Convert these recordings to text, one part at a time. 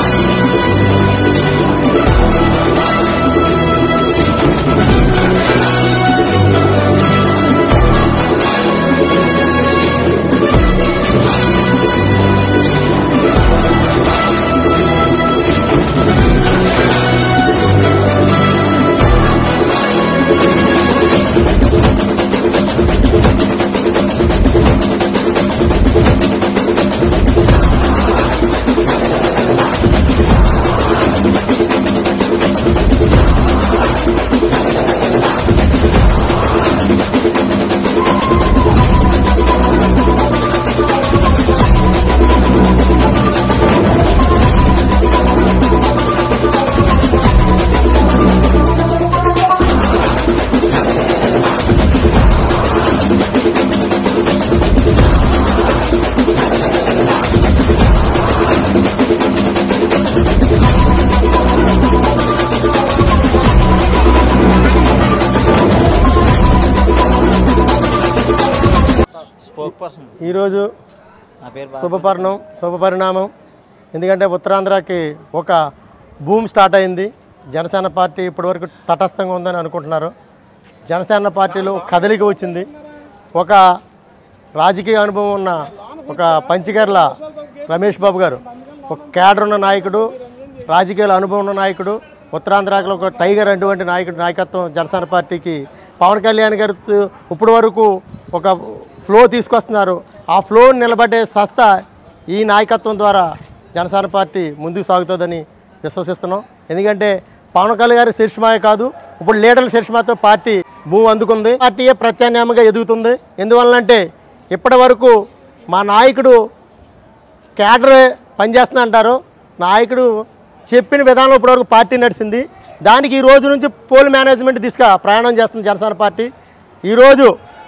spoke person ఈరోజు నా పేరు బా- శుభపరిణం శుభపరిణామం ఎందుకంటే ఉత్తరాంధ్రకి ఒక భూమి స్టార్ట్ అయింది జనసేన పార్టీ ఇప్పటివరకు తటస్థంగా ఉందని అనుకుంటున్నారు జనసేన పార్టీలో కదలిక వచ్చింది ఒక రాజకీయ అనుభవం ఉన్న ఒక పంచగర్ల రమేష్ బాబు గారు ఒక క్యాడర్ ఉన్న నాయకుడు రాజకీయాల అనుభవం ఉన్న నాయకుడు ఉత్తరాంధ్రలో ఒక టైగర్ అటువంటి నాయకుడు నాయకత్వం జనసేన పార్టీకి పవన్ కళ్యాణ్ గారు ఇప్పటి వరకు ఒక ఫ్లో తీసుకొస్తున్నారు ఆ ఫ్లో నిలబడే సంస్థ ఈ నాయకత్వం ద్వారా జనసేన పార్టీ ముందుకు సాగుతుందని విశ్వసిస్తున్నాం ఎందుకంటే పవన్ కళ్యాణ్ గారి శీర్షమాయ కాదు ఇప్పుడు లీడర్ల శీర్షమాతో పార్టీ భూమి అందుకుంది పార్టీయే ప్రత్యామ్నాయంగా ఎదుగుతుంది ఎందువల్లంటే ఇప్పటి వరకు మా నాయకుడు క్యాడర్ పనిచేస్తుంది అంటారు నాయకుడు చెప్పిన విధానం ఇప్పటివరకు పార్టీ నడిచింది దానికి ఈ రోజు నుంచి పోల్ మేనేజ్మెంట్ దిశగా ప్రయాణం చేస్తుంది జనసేన పార్టీ ఈరోజు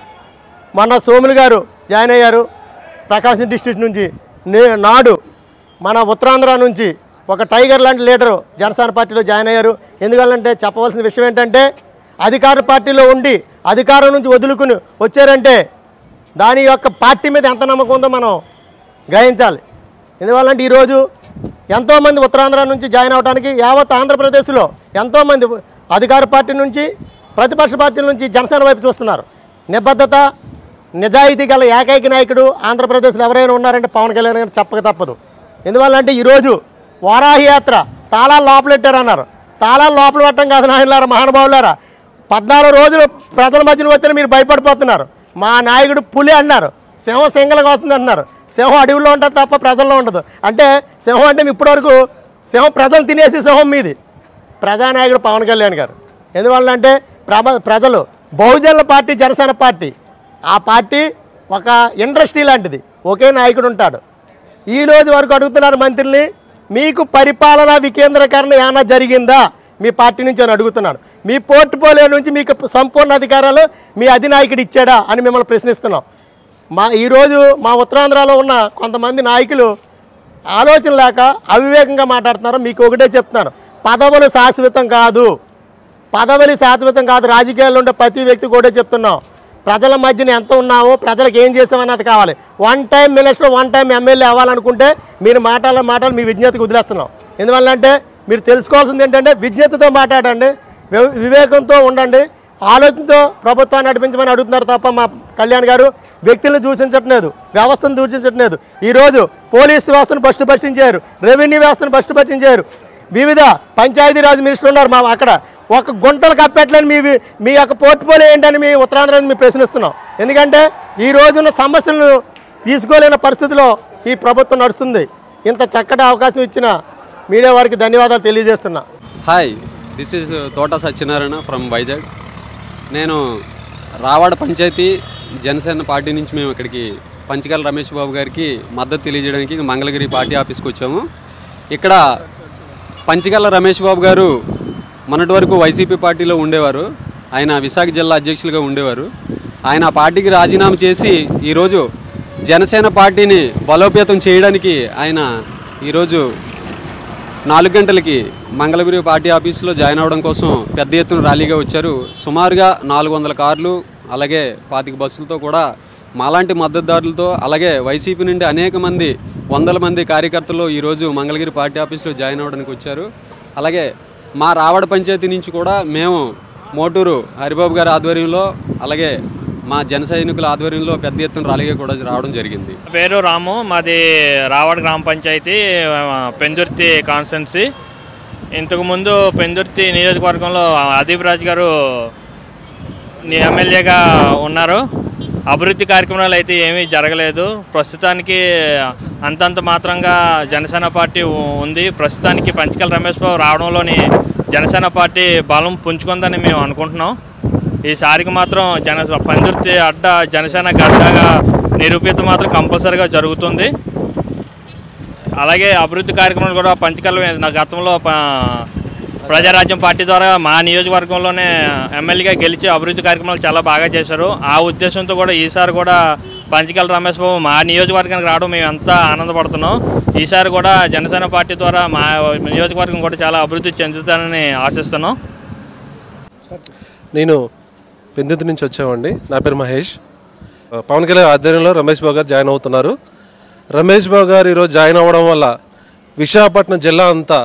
మొన్న సోములు గారు జాయిన్ అయ్యారు ప్రకాశం డిస్ట్రిక్ట్ నుంచి నే నాడు మన ఉత్తరాంధ్ర నుంచి ఒక టైగర్ లాంటి లీడరు జనసేన పార్టీలో జాయిన్ అయ్యారు ఎందువల్లంటే చెప్పవలసిన విషయం ఏంటంటే అధికార పార్టీలో ఉండి అధికారం నుంచి వదులుకుని వచ్చారంటే దాని యొక్క పార్టీ మీద ఎంత నమ్మకం ఉందో మనం గ్రహించాలి ఎందువల్లంటే ఈరోజు ఎంతోమంది ఉత్తరాంధ్ర నుంచి జాయిన్ అవడానికి యావత్ ఆంధ్రప్రదేశ్లో ఎంతోమంది అధికార పార్టీ నుంచి ప్రతిపక్ష పార్టీల నుంచి జనసేన వైపు చూస్తున్నారు నిబద్ధత నిజాయితీ గల ఏకైక నాయకుడు ఆంధ్రప్రదేశ్లో ఎవరైనా ఉన్నారంటే పవన్ కళ్యాణ్ గారు చెప్పక తప్పదు ఎందువల్లంటే ఈరోజు వారాహి యాత్ర తాళాలు లోపలెట్టారన్నారు తాళాలు లోపల పెట్టడం కాదు నాయనలారా మహానుభావులారా పద్నాలుగు రోజులు ప్రజల మధ్యన వస్తే మీరు భయపడిపోతున్నారు మా నాయకుడు పులి అన్నారు సింహం సింగల్గా వస్తుంది అన్నారు సింహం అడవిలో ఉంటుంది తప్ప ప్రజల్లో ఉండదు అంటే సింహం అంటే ఇప్పటివరకు సింహం ప్రజలు తినేసి సింహం మీది ప్రజానాయకుడు పవన్ కళ్యాణ్ గారు ఎందువల్ల అంటే ప్రభ ప్రజలు బహుజనుల పార్టీ జనసేన పార్టీ ఆ పార్టీ ఒక ఇండస్ట్రీ లాంటిది ఒకే నాయకుడు ఉంటాడు ఈ రోజు వరకు అడుగుతున్నారు మంత్రుల్ని మీకు పరిపాలన వికేంద్రీకరణ ఏమైనా జరిగిందా మీ పార్టీ నుంచి అని అడుగుతున్నాను మీ పోర్ట్ఫోలియో నుంచి మీకు సంపూర్ణ అధికారాలు మీ అధినాయకుడు ఇచ్చాడా అని మిమ్మల్ని ప్రశ్నిస్తున్నాం మా ఈరోజు మా ఉత్తరాంధ్రలో ఉన్న కొంతమంది నాయకులు ఆలోచన లేక అవివేకంగా మాట్లాడుతున్నారు మీకు ఒకటే చెప్తున్నాను పదవులు శాశ్వతం కాదు పదవులు శాశ్వతం కాదు రాజకీయాల్లో ఉండే ప్రతి వ్యక్తి కూడా చెప్తున్నాం ప్రజల మధ్యన ఎంత ఉన్నావో ప్రజలకు ఏం చేసామన్నది కావాలి one time minister one time MLA అవ్వాలనుకుంటే మీరు మాటల మాటలు మీ విజ్ఞతకు వదిలేస్తున్నాం ఎందువల్లంటే మీరు తెలుసుకోవాల్సింది ఏంటంటే విజ్ఞతతో మాట్లాడండి వివ- వివేకంతో ఉండండి ఆలోచనతో ప్రభుత్వాన్ని నడిపించమని అడుగుతున్నారు తప్ప మా కళ్యాణ్ గారు వ్యక్తులను దూషించట్లేదు వ్యవస్థను దూషించట్లేదు ఈరోజు పోలీసు వ్యవస్థను బస్టు పట్టించారు రెవెన్యూ వ్యవస్థను బస్టు పట్టించారు వివిధ పంచాయతీరాజ్ మినిస్టర్లు ఉన్నారు మా అక్కడ ఒక గుంటలు కప్పెట్లని మీ మీ యొక్క పోర్ట్ఫోలియో ఏంటని మీ ఉత్తరాంధ్ర మేము ప్రశ్నిస్తున్నాం ఎందుకంటే ఈ రోజున్న సమస్యలను తీసుకోలేని పరిస్థితిలో ఈ ప్రభుత్వం నడుస్తుంది ఇంత చక్కటి అవకాశం ఇచ్చిన మీడియా వారికి ధన్యవాదాలు తెలియజేస్తున్నా హాయ్ దిస్ ఈజ్ తోట సత్యనారాయణ ఫ్రమ్ వైజాగ్ నేను రావాడ పంచాయతీ జనసేన పార్టీ నుంచి మేము ఇక్కడికి పంచకల రమేష్ బాబు గారికి మద్దతు తెలియజేయడానికి మంగళగిరి పార్టీ ఆఫీస్కి వచ్చాము ఇక్కడ పంచకల రమేష్ బాబు గారు మొన్నటి వరకు వైసీపీ పార్టీలో ఉండేవారు ఆయన విశాఖ జిల్లా అధ్యక్షులుగా ఉండేవారు ఆయన ఆ పార్టీకి రాజీనామా చేసి ఈరోజు జనసేన పార్టీని బలోపేతం చేయడానికి ఆయన ఈరోజు నాలుగు గంటలకి మంగళగిరి పార్టీ ఆఫీసులో జాయిన్ అవ్వడం కోసం పెద్ద ఎత్తున ర్యాలీగా వచ్చారు సుమారుగా నాలుగు వందల కార్లు అలాగే పాతిక బస్సులతో కూడా మాలాంటి మద్దతుదారులతో అలాగే వైసీపీ నుండి అనేక మంది వందల మంది కార్యకర్తలు ఈరోజు మంగళగిరి పార్టీ ఆఫీస్లో జాయిన్ అవ్వడానికి వచ్చారు అలాగే మా రావడ పంచాయతీ నుంచి కూడా మేము మోటూరు హరిబాబు గారి ఆధ్వర్యంలో అలాగే మా జన సైనికుల ఆధ్వర్యంలో పెద్ద ఎత్తున ర్యాలీగా కూడా రావడం జరిగింది నా పేరు రాము మాది రావడ్ గ్రామ పంచాయతీ ఆ, పెందుర్తి కాన్స్టెన్సీ ఇంతకుముందు పెందుర్తి నియోజకవర్గంలో అదీప్ రాజ్ గారు ని- ఎమ్మెల్యేగా ఉన్నారు అభివృద్ధి కార్యక్రమాలు అయితే ఏమీ జరగలేదు ప్రస్తుతానికి అంతంత మాత్రంగా జనసేన పార్టీ ఉ- ఉంది ప్రస్తుతానికి పంచకల్ రమేష్ బాబు రావడంలోని జనసేన పార్టీ బలం పుంజుకుందని మేము అనుకుంటున్నాం ఈసారికి మాత్రం జన పందుర్తి అడ్డ జనసేన గడ్డగా నిరూపిత మాత్రం కంపల్సరీగా జరుగుతుంది అలాగే అభివృద్ధి కార్యక్రమాలు కూడా పంచకల్ నా గతంలో ప- ప్రజారాజ్యం పార్టీ ద్వారా మా నియోజకవర్గంలోనే ఎమ్మెల్యేగా గెలిచి అభివృద్ధి కార్యక్రమాలు చాలా బాగా చేశారు ఆ ఉద్దేశంతో కూడా ఈసారి కూడా పంచకల్ రమేష్ బాబు మా నియోజకవర్గానికి రావడం మేము ఎంతో ఆనందపడుతున్నాం ఈసారి కూడా జనసేన పార్టీ ద్వారా మా నియోజకవర్గం కూడా చాలా అభివృద్ధి చెందుతానని ఆశిస్తున్నాం నేను పెందుతి నుంచి వచ్చామండి నా పేరు మహేష్ ఆ, పవన్ కళ్యాణ్ ఆధ్వర్యంలో రమేష్ బాబు గారు జాయిన్ అవుతున్నారు రమేష్ బాబు గారు ఈరోజు జాయిన్ అవ్వడం వల్ల విశాఖపట్నం జిల్లా అంతా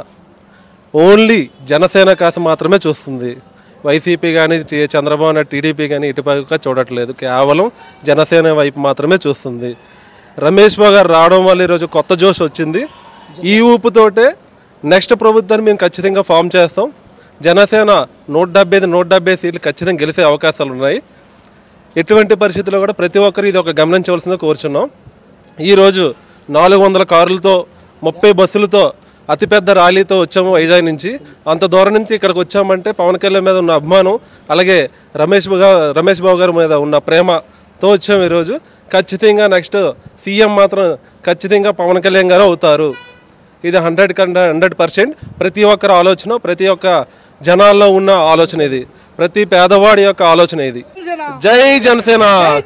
ఓన్లీ జనసేన కాసు మాత్రమే చూస్తుంది వైసీపీ కానీ చంద్రబాబు నాయుడు టీడీపీ కానీ ఇటుపక్క చూడట్లేదు కేవలం జనసేన వైపు మాత్రమే చూస్తుంది రమేష్ బాబు గారు రావడం వల్ల ఈరోజు కొత్త జోష్ వచ్చింది ఈ ఊపుతోటే నెక్స్ట్ ప్రభుత్వాన్ని మేము ఖచ్చితంగా ఫామ్ చేస్తాం జనసేన నూట డెబ్బై ఐదు నూట డెబ్బై సీట్లు ఖచ్చితంగా గెలిచే అవకాశాలు ఉన్నాయి ఎటువంటి పరిస్థితుల్లో కూడా ప్రతి ఒక్కరు ఇది ఒక గమనించవలసిందిగా కోరుచున్నాం ఈరోజు నాలుగు వందల కారులతో ముప్పై బస్సులతో అతిపెద్ద ర్యాలీతో వచ్చాము వైజాగ్ నుంచి అంత దూరం నుంచి ఇక్కడికి వచ్చామంటే పవన్ కళ్యాణ్ మీద ఉన్న అభిమానం అలాగే రమేష్ బాబు గా- రమేష్ బాబు గారి మీద ఉన్న ప్రేమతో వచ్చాము ఈరోజు ఖచ్చితంగా నెక్స్ట్ సీఎం మాత్రం ఖచ్చితంగా పవన్ కళ్యాణ్ గారు అవుతారు ఇది హండ్రెడ్ కంటే హండ్రెడ్ పర్సెంట్ ప్రతి ఒక్కరి ఆలోచన ప్రతి ఒక్క జనాల్లో ఉన్న ఆలోచన ఇది ప్రతి పేదవాడి యొక్క ఆలోచన ఇది జై జనసేన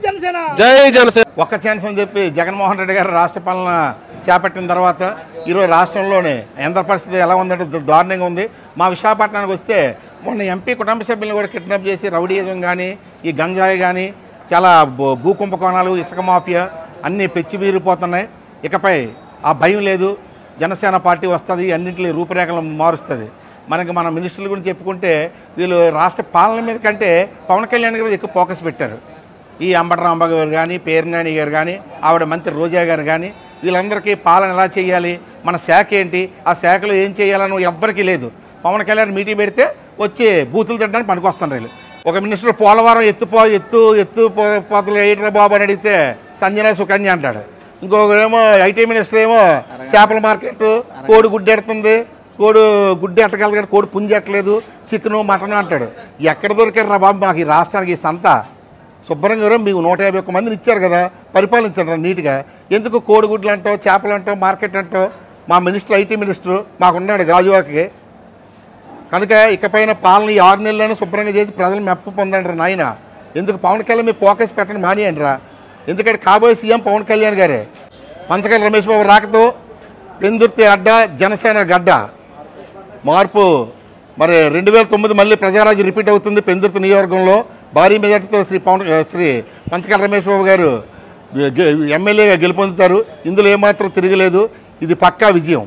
జై జనసేన ఒక్క ఛాన్స్ అని చెప్పి జగన్మోహన్ రెడ్డి గారు రాష్ట్ర పాలన చేపట్టిన తర్వాత ఈరోజు రాష్ట్రంలోనే ఎంత పరిస్థితి ఎలా ఉందంటే దా- దారుణంగా ఉంది మా విశాఖపట్నానికి వస్తే మొన్న ఎంపీ కుటుంబ సభ్యులను కూడా కిడ్నాప్ చేసి రౌడీయిజం కానీ ఈ గంజాయి కానీ చాలా భూ- భూ కుంభకోణాలు ఇసుక మాఫియా అన్నీ పెచ్చిబీరిపోతున్నాయి ఇకపై ఆ భయం లేదు జనసేన పార్టీ వస్తుంది అన్నింటి రూపురేఖలను మారుస్తుంది మనకి మన మినిస్టర్ల గురించి చెప్పుకుంటే వీళ్ళు రాష్ట్ర పాలన మీద కంటే పవన్ కళ్యాణ్ గారి మీద ఎక్కువ ఫోకస్ పెట్టారు ఈ అంబటరాంబాబు గారు కానీ పేర్నాని గారు కానీ ఆవిడ మంత్రి రోజా గారు కానీ వీళ్ళందరికీ పాలన ఎలా చేయాలి మన శాఖ ఏంటి ఆ శాఖలో ఏం చేయాలని ఎవ్వరికీ లేదు పవన్ కళ్యాణ్ మీటింగ్ పెడితే వచ్చి బూతులు తిట్టడానికి పనికొస్తున్నారు వీళ్ళు ఒక మినిస్టర్ పోలవరం ఎత్తుపో ఎత్తు ఎత్తు పో- పోతలు ఏంట్రా బాబు అని అడిగితే సంజన సుకన్య అంటాడు ఇంకొకరేమో ఐటీ మినిస్టర్ ఏమో చేపల మార్కెట్ కోడి గుడ్డెడుతుంది కోడి గుడ్డి ఎట్టగలదు కానీ కోడి పుంజెట్టలేదు చికెను మటన్ అంటాడు ఎక్కడ దొరికారు రా బాబు మాకు ఈ రాష్ట్రానికి ఈ సంత శుభ్రంగా ఎవరో మీకు నూట యాభై ఒక్క మందిని ఇచ్చారు కదా పరిపాలించండి నీట్గా ఎందుకు కోడిగుడ్లు అంటావు చేపలు అంటావు మార్కెట్ అంటావు మా మినిస్టర్ ఐటీ మినిస్టర్ మాకున్నాడు గాజువాకి కనుక ఇకపైన పాలన ఈ ఆరు నెలలను శుభ్రంగా చేసి ప్రజలు మెప్పు పొందండి నాయన ఎందుకు పవన్ కళ్యాణ్ మీ ఫోకస్ పెట్టండి మానేయండి రా ఎందుకంటే కాబోయే సీఎం పవన్ కళ్యాణ్ గారే పంచకల్ రమేష్ బాబు రాకతో పెందుర్తి అడ్డ జనసేన గడ్డ మార్పు మరి రెండు వేల తొమ్మిది మళ్ళీ ప్రజారాజ్యం రిపీట్ అవుతుంది పెందుర్తి నియోజకవర్గంలో భారీ మెజార్టీతో శ్రీ పవన్ శ్రీ పంచకల్ రమేష్ బాబు గారు గె- ఎమ్మెల్యేగా గెలుపొందుతారు ఇందులో ఏమాత్రం తిరగలేదు ఇది పక్కా విజయం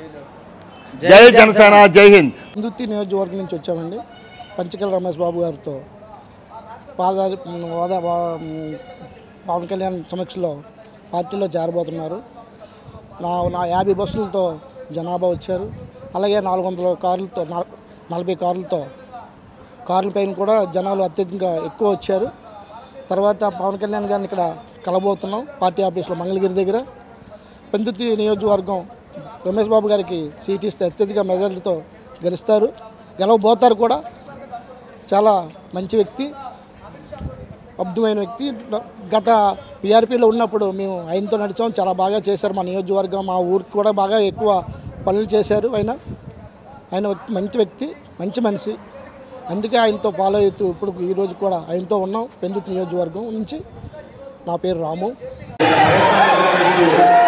జై జనసేన జై హింద్ హిందుత్తి నియోజకవర్గం నుంచి వచ్చామండి పంచకల రమేష్ బాబు గారితో పాద హోదా వా- పవన్ కళ్యాణ్ సమక్షంలో పార్టీలో చేరబోతున్నారు నా నా యాభై బస్సులతో జనాభా వచ్చారు అలాగే నాలుగు వందల కార్లతో నా- నలభై కార్లతో కార్ల పైన కూడా జనాలు అత్యధికంగా ఎక్కువ వచ్చారు తర్వాత పవన్ కళ్యాణ్ గారిని ఇక్కడ కలబోతున్నాం పార్టీ ఆఫీస్లో మంగళగిరి దగ్గర పెందుతి నియోజకవర్గం రమేష్ బాబు గారికి సీట్ ఇస్తే అత్యధిక మెజారిటీతో గెలుస్తారు గెలవబోతారు కూడా చాలా మంచి వ్యక్తి అద్భుతమైన వ్యక్తి గత పీఆర్పీలో ఉన్నప్పుడు మేము ఆయనతో నడిచాం చాలా బాగా చేశారు మా నియోజకవర్గం మా ఊరికి కూడా బాగా ఎక్కువ పనులు చేశారు ఆయన ఆయన ఒక మంచి వ్యక్తి మంచి మనిషి అందుకే ఆయనతో ఫాలో అవుతూ ఇప్పుడు ఈరోజు కూడా ఆయనతో ఉన్నాం పెందుతు నియోజకవర్గం నుంచి నా పేరు రాము